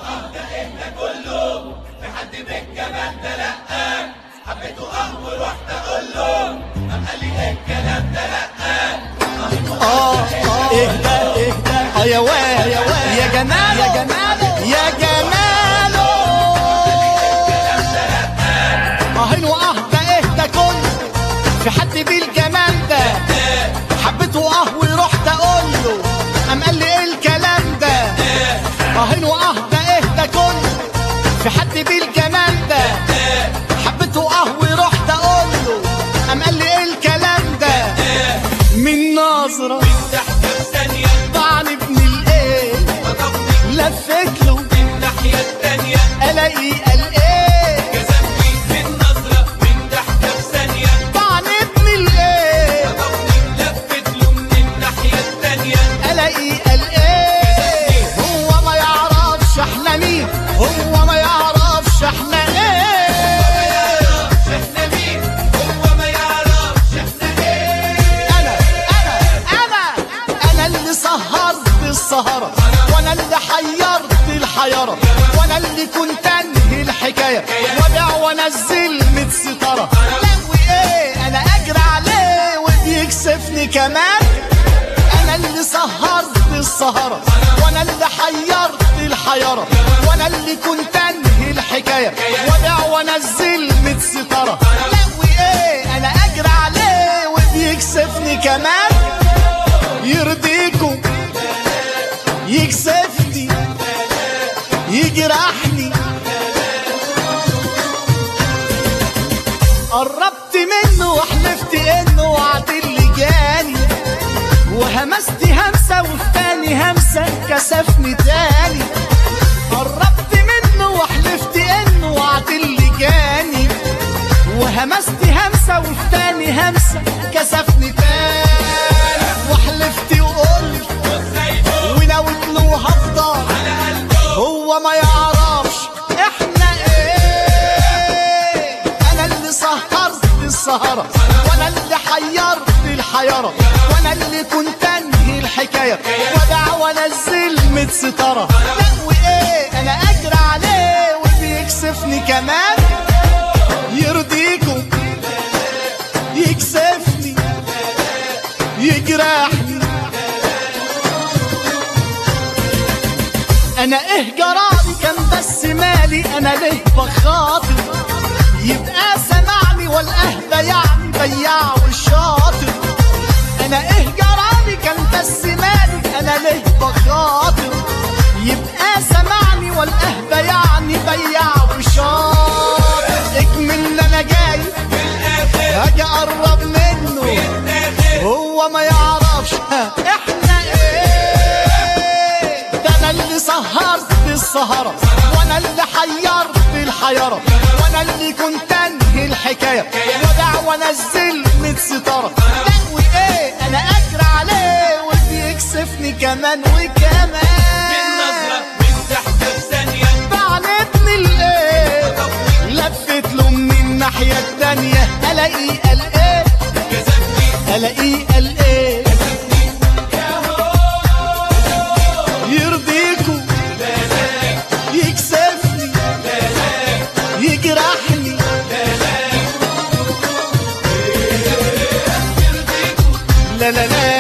اه اهدى اهدى اه يا واد يا واد يا جمال يا جمال يا جماله اهين واهدى اهدى كل في حد بالجمال ده حبيته قهوي رحت اقول له قام قال لي ايه الكلام ده اهين واهدى اهدى كل في حد بالجمال ده حبيته قهوي رحت اقول له قام قال لي ايه الكلام ده من نظره تحت ثانية طعن ابن الايه وضغطي لفت له الناحية التانية الاقي قال ايه جذبني من نظرة من تحت ثانية طعن ابن الايه وضغطي لفت له من الناحية التانية الاقي قال ايه هو ما يعرفش احنا مين هو ما يعرفش احنا ايه احنا مين هو ما يعرفش احنا ايه انا انا انا انا اللي سهرت السهرة وانا اللي حيرت الحيرة وانا اللي كنت انهي الحكاية وادع وانزل ميت ستارة لو ايه انا اجري عليه وبيكسفني كمان انا اللي سهرت السهرة وانا اللي حيرت الحيرة وانا اللي كنت انهي الحكاية وادع وانزل ميت ستارة لو ايه انا اجري عليه وبيكسفني كمان يرضيكم يكسفني يجرحني قربت منه وحلفت انه وعد اللي جاني وهمست همسة وفي تاني همسة كسفني تاني قربت منه وحلفت انه وعد اللي جاني وهمست همسة وفي تاني همسة كسفني تاني وحلفت وقلت وناوت له هفضل هو ما يعرفش احنا ايه انا اللي سهرت السهرة وانا اللي حيرت الحيرة وانا اللي كنت انهي الحكاية ودع وانزل ميت ستارة لا وايه انا اجري عليه وبيكسفني كمان يرضيكم يكسفني يجرحني انا ايه جرالي كان بس مالي انا ليه بخاطر يبقى سمعني والاهدى يعني بياع والشاطر انا ايه جرالي كان بس مالي انا ليه بخاطر يبقى سمعني والاهدى يعني بياع والشاطر اكمل انا جاي هاجي اقرب منه هو ما يعرفش ها، احنا ايه ده انا اللي سهرت السهرة وانا اللي حيرت الحيرة وانا اللي كنت انهي الحكاية ودع وانزل ميت ستارة لا وايه انا اجري عليه وبيكسفني كمان وكمان من نظرة من تحت ثانية بعندني الايه لفت له من الناحية التانية الاقي قال ايه جذبني الاقيه قال ايه يرضيكوا يكسفني يجرحني لا لا لا